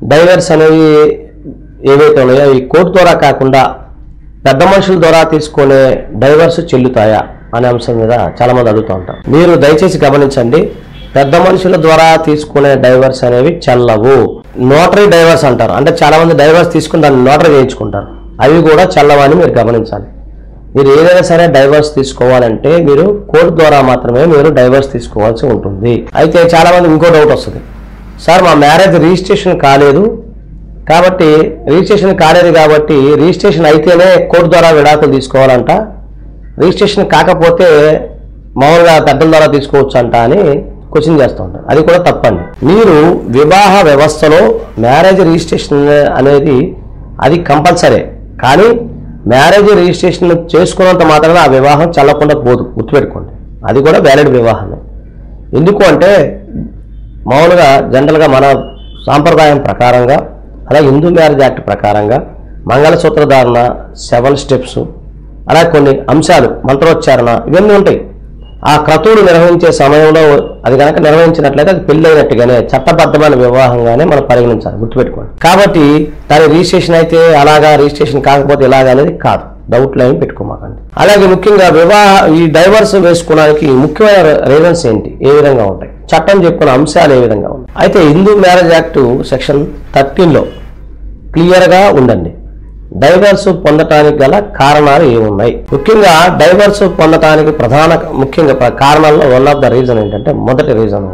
divorce అనేవి ఏవైతే ఉన్నాయో ఈ కోర్టు ద్వారా కాకుండా పెద్ద మనుషుల ద్వారా తీసుకునే డైవర్స్ చెల్లుతాయా అనే అంశం మీద చాలా మంది అడుగుతూ ఉంటారు మీరు దయచేసి గమనించండి పెద్ద మనుషుల ద్వారా తీసుకునే డైవర్స్ అనేవి చెల్లవు నోటరీ డైవర్స్ అంటారు అంటే చాలా మంది డైవర్స్ తీసుకుని దాన్ని నోటరీ చేయించుకుంటారు అవి కూడా చెల్లవని మీరు గమనించాలి మీరు ఏదైనా సరే డైవర్స్ తీసుకోవాలంటే మీరు కోర్టు ద్వారా మాత్రమే మీరు డైవర్స్ తీసుకోవాల్సి ఉంటుంది అయితే చాలా మంది ఇంకో డౌట్ వస్తుంది సార్ మా మ్యారేజ్ రిజిస్ట్రేషన్ కాలేదు కాబట్టి రిజిస్ట్రేషన్ కాలేదు కాబట్టి రిజిస్ట్రేషన్ అయితేనే కోర్టు ద్వారా విడాకులు తీసుకోవాలంట రిజిస్ట్రేషన్ కాకపోతే మామూలుగా పెద్దల ద్వారా తీసుకోవచ్చు అంట అని క్వశ్చన్ చేస్తూ ఉంటారు అది కూడా తప్పండి మీరు వివాహ వ్యవస్థలో మ్యారేజ్ రిజిస్ట్రేషన్ అనేది అది కంపల్సరీ కానీ మ్యారేజ్ రిజిస్ట్రేషన్ చేసుకున్నంత మాత్రమే ఆ వివాహం చల్లకుండా పోదు గుర్తుపెట్టుకోండి అది కూడా వ్యాలిడ్ వివాహమే ఎందుకు అంటే మామూలుగా జనరల్గా మన సాంప్రదాయం ప్రకారంగా అలాగే హిందూ మ్యారేజ్ యాక్ట్ ప్రకారంగా మంగళసూత్ర ధారణ సెవెన్ స్టెప్స్ అలాగే కొన్ని అంశాలు మంత్రోచ్చారణ ఇవన్నీ ఉంటాయి ఆ క్రతువులు నిర్వహించే సమయంలో అది కనుక నిర్వహించినట్లయితే అది పెళ్ళైనట్టుగానే చట్టబద్ధమైన వివాహంగానే మనం పరిగణించాలి గుర్తుపెట్టుకోండి కాబట్టి దాని రిజిస్ట్రేషన్ అయితే అలాగా రిజిస్ట్రేషన్ కాకపోతే ఇలాగా అనేది కాదు డౌట్లు ఏమి పెట్టుకోమాకండి అలాగే ముఖ్యంగా వివాహ ఈ డైవర్స్ వేసుకోవడానికి ముఖ్యమైన రీజన్స్ ఏంటి ఏ విధంగా ఉంటాయి చట్టం చెప్పుకున్న అంశాలు ఏ విధంగా ఉన్నాయి అయితే హిందూ మ్యారేజ్ యాక్ట్ సెక్షన్ థర్టీన్లో క్లియర్గా ఉండండి డైవర్స్ పొందటానికి గల కారణాలు ఏమున్నాయి ముఖ్యంగా డైవర్స్ పొందటానికి ప్రధాన ముఖ్యంగా ప్ర- కారణాల్లో వన్ ఆఫ్ ద రీజన్ ఏంటంటే మొదటి రీజన్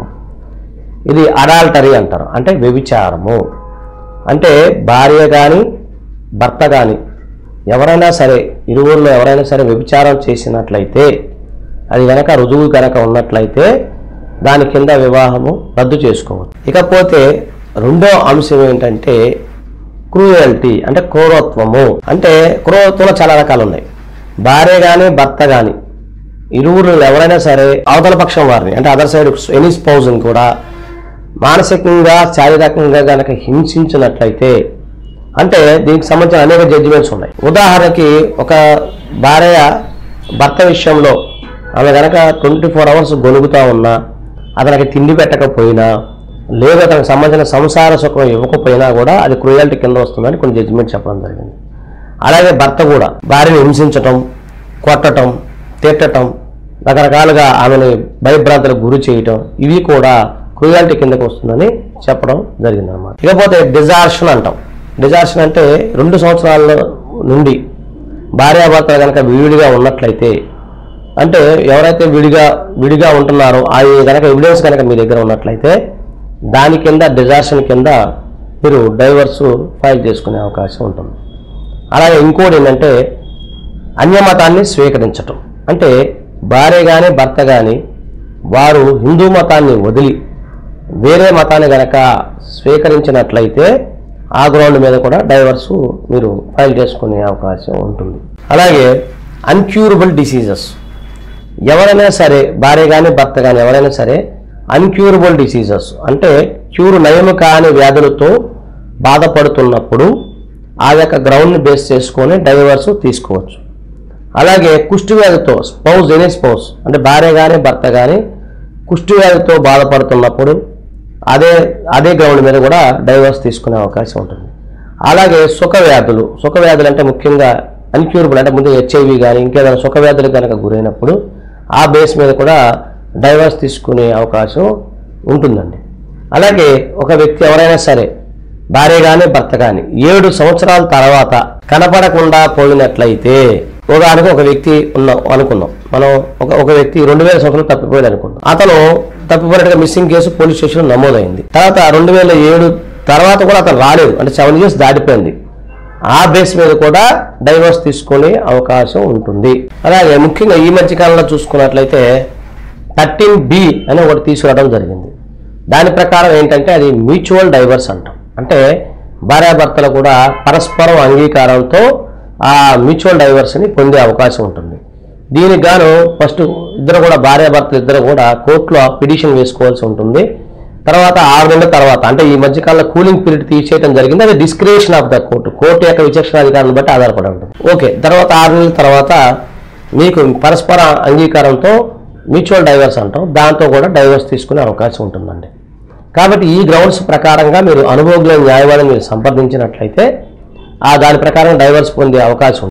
ఇది అడాల్టరీ అంటారు అంటే వ్యభిచారము అంటే భార్య కానీ భర్త కానీ ఎవరైనా సరే ఇరువురిలో ఎవరైనా సరే వ్యభిచారం చేసినట్లయితే అది గనక రుజువు గనక ఉన్నట్లయితే దాని కింద వివాహము రద్దు చేసుకోవచ్చు ఇకపోతే రెండో అంశం ఏంటంటే క్రూయల్టీ అంటే క్రూరత్వము అంటే క్రూరత్వంలో చాలా రకాలు ఉన్నాయి భార్య కానీ భర్త కానీ ఇరువురు ఎవరైనా సరే అవతల పక్షం వారిని అంటే అదర్ సైడ్ ఎనీ స్పౌజ్ని కూడా మానసికంగా శారీరకంగా గనక హింసించినట్లయితే అంటే దీనికి సంబంధించిన అనేక జడ్జిమెంట్స్ ఉన్నాయి ఉదాహరణకి ఒక భార్య భర్త విషయంలో ఆమె గనక ట్వంటీ ఫోర్ అవర్స్ గొనుగుతా ఉన్నా అతనికి తిండి పెట్టకపోయినా లేదు అతనికి సంబంధించిన సంసార సుఖం ఇవ్వకపోయినా కూడా అది క్రూయాలిటీ కింద వస్తుందని కొన్ని జడ్జిమెంట్ చెప్పడం జరిగింది అలాగే భర్త కూడా భార్యను హింసించటం కొట్టటం తిట్టటం రకరకాలుగా ఆమెను భయభ్రాంతులకు గురి చేయటం ఇవి కూడా క్రూయాలిటీ కిందకు వస్తుందని చెప్పడం జరిగింది అనమాట ఇకపోతే డిజార్షన్ అంటాం డిజార్షన్ అంటే రెండు సంవత్సరాల నుండి భార్యాభర్తలు కనుక విడిగా ఉన్నట్లయితే అంటే ఎవరైతే విడిగా విడిగా ఉంటున్నారో ఆ కనుక ఎవిడెన్స్ కనుక మీ దగ్గర ఉన్నట్లయితే దాని కింద డిజార్షన్ కింద మీరు డైవర్స్ ఫైల్ చేసుకునే అవకాశం ఉంటుంది అలాగే ఇంకోటి ఏంటంటే అన్యమతాన్ని స్వీకరించటం అంటే భార్య కానీ భర్త కానీ వారు హిందూ మతాన్ని వదిలి వేరే మతాన్ని గనక స్వీకరించినట్లయితే ఆ గ్రౌండ్ మీద కూడా డైవర్స్ మీరు ఫైల్ చేసుకునే అవకాశం ఉంటుంది అలాగే అన్క్యూరబుల్ డిసీజెస్ ఎవరైనా సరే భార్య కానీ భర్త కానీ ఎవరైనా సరే అన్క్యూరబుల్ డిసీజెస్ అంటే క్యూర్ నయము కాని వ్యాధులతో బాధపడుతున్నప్పుడు ఆ యొక్క గ్రౌండ్ని బేస్ చేసుకొని డైవర్స్ తీసుకోవచ్చు అలాగే కుష్టి వ్యాధితో స్పౌజ్ ఎనీ స్పౌజ్ అంటే భార్య కానీ భర్త కానీ కుష్టి వ్యాధితో బాధపడుతున్నప్పుడు అదే అదే గ్రౌండ్ మీద కూడా డైవర్స్ తీసుకునే అవకాశం ఉంటుంది అలాగే సుఖ వ్యాధులు సుఖ వ్యాధులు అంటే ముఖ్యంగా అన్క్యూరబుల్ అంటే ముందు హెచ్ఐవి కానీ ఇంకేదైనా సుఖ వ్యాధులు కనుక గురైనప్పుడు ఆ బేస్ మీద కూడా డైవర్స్ తీసుకునే అవకాశం ఉంటుందండి అలాగే ఒక వ్యక్తి ఎవరైనా సరే భార్య కానీ భర్త కానీ ఏడు సంవత్సరాల తర్వాత కనపడకుండా పోయినట్లయితే ఉదాహరణకు ఒక వ్యక్తి ఉన్నాం అనుకుందాం మనం ఒక ఒక వ్యక్తి రెండు వేల సంవత్సరాలు తప్పిపోయాడు అనుకుందాం అతను తప్పిపోయినట్టుగా మిస్సింగ్ కేసు పోలీస్ స్టేషన్లో నమోదైంది తర్వాత రెండు వేల ఏడు తర్వాత కూడా అతను రాలేదు అంటే సెవెన్ ఇయర్స్ దాటిపోయింది ఆ బేస్ మీద కూడా డైవర్స్ తీసుకునే అవకాశం ఉంటుంది అలాగే ముఖ్యంగా ఈ మధ్య కాలంలో చూసుకున్నట్లయితే థర్టీన్ బి అని ఒకటి తీసుకురావడం జరిగింది దాని ప్రకారం ఏంటంటే అది మ్యూచువల్ డైవర్స్ అంటాం అంటే భార్యాభర్తలు కూడా పరస్పరం అంగీకారంతో ఆ మ్యూచువల్ డైవర్స్ని పొందే అవకాశం ఉంటుంది దీనికి గాను ఫస్ట్ ఇద్దరు కూడా భార్యాభర్తలు ఇద్దరు కూడా కోర్టులో పిటిషన్ వేసుకోవాల్సి ఉంటుంది తర్వాత ఆరు నెలల తర్వాత అంటే ఈ మధ్యకాలంలో కూలింగ్ పీరియడ్ తీసేయడం జరిగింది అది discretion of the court court యొక్క విచక్షణాధికారాన్ని బట్టి ఆధారపడి ఉంటుంది ఓకే తర్వాత ఆరు నెలల తర్వాత మీకు పరస్పర అంగీకారంతో మ్యూచువల్ డైవర్స్ అంటాం దాంతో కూడా డైవర్స్ తీసుకునే అవకాశం ఉంటుందండి కాబట్టి ఈ గ్రౌండ్స్ ప్రకారంగా మీరు అనుభవజ్ఞ న్యాయవాదిని మీరు సంప్రదించినట్లయితే ఆ దాని ప్రకారం డైవర్స్ పొందే అవకాశం